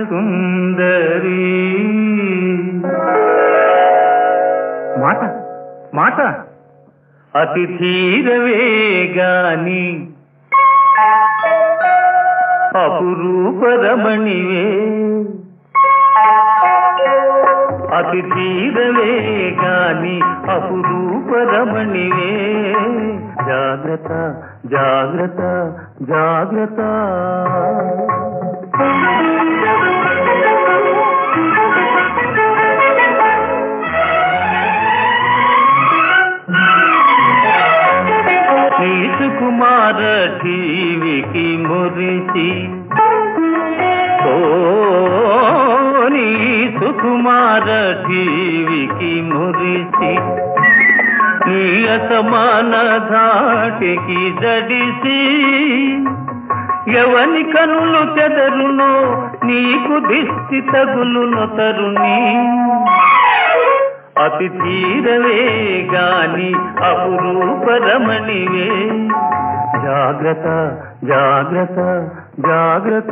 సుందరి మాట మాట అతి ధీరవేగాని అపురూపరమణివే అతి ధీరవేగాని అపురూపరమణివే జాగ్రత్త జాగ్రత్త జాగ్రత్త నీ సుకుమార టీవికి మురిసి ఓ నీ సుకుమార టీవికి మురిసి నీ అసమాన ధాటికి జడిసి ఎవని కనులు చెదరునో నీకు దిష్టి తగులును తరుణి అతి తీరవే గాని అపురూపరమణివే జాగ్రత్త జాగ్రత్త జాగ్రత్త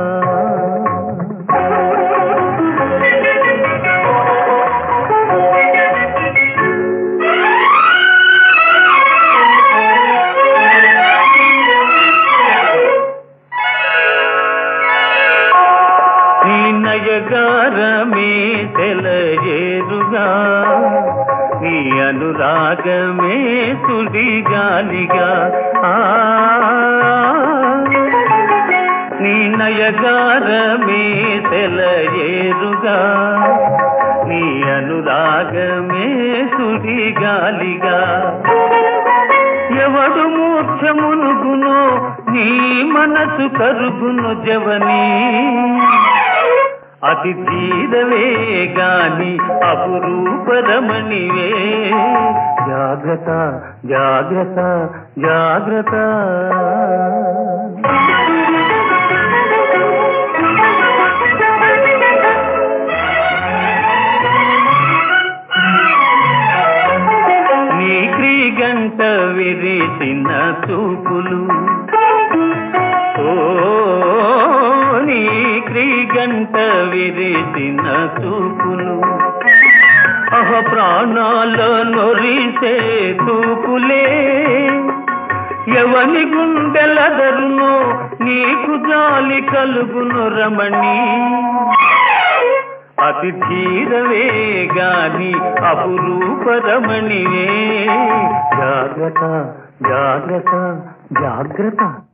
నీ నయగారమే తెలయేరుగా నీ అనురాగమే సుడిగాలిగా ఆ నీ నయగారమే తెలయేరుగా నీ అనురాగమే సుడిగాలిగా ఎవడు మూర్ఛమునుగునో నీ మనసు కరుగును జవని అతి తీరవే గాని అపురూపరమణివే జాగ్రత్త జాగ్రత్త జాగ్రత్త నీ క్రీగంట విరిసిన చూపులు ఓ నీ క్రీగంట విరిసిన చూపులు అహ ప్రాణాల నొరిసే తూపులే ఎవని గుండెలదరునో నీకు జాలి కలుగును రమణి అతి ధీరవే గాని అపురూపరమణివే జాగ్రత్త జాగ్రత్త జాగ్రత్త